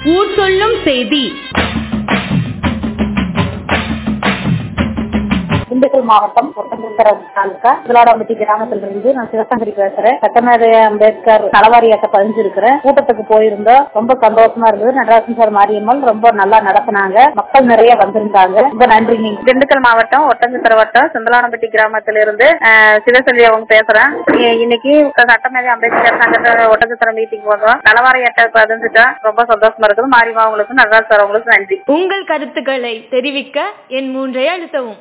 ஊர் சொல்லும் செய்தி திண்டுக்கல் மாவட்டம் ஒட்டஞ்சத்திரம் தாலுக்கா முதலாடம்பட்டி கிராமத்திலிருந்து நான் சிவசங்கரி பேசுறேன் சட்டமேதை அம்பேத்கர் களவாரி அட்டை பதிஞ்சிருக்கிறேன் கூட்டத்துக்கு போயிருந்தோம் ரொம்ப சந்தோஷமா இருந்தது நடராஜன் சார் மாரியம்மன் ரொம்ப நல்லா நடத்தினாங்க மக்கள் நிறைய வந்திருந்தாங்க ரொம்ப நன்றி நீங்க திண்டுக்கல் மாவட்டம் ஒட்டஞ்சத்திர வட்டம் செந்தலானப்பட்டி கிராமத்திலிருந்து அஹ், சிவசெல்வி அவங்க பேசுறேன் இ- இன்னைக்கு சட்டமேதை அம்பேத்கர் சங்கத்துல ஒட்டஞ்சத்திர மீட்டிங் போடுறோம் நலவாரி அட்டை பதிஞ்சுட்டோம் ரொம்ப சந்தோஷமா இருக்குது மாரியம்மா அவங்களுக்கும் நடராஜ் சார் அவங்களுக்கும் நன்றி உங்கள் கருத்துக்களை தெரிவிக்க என் மூன்றை அழுத்தவும்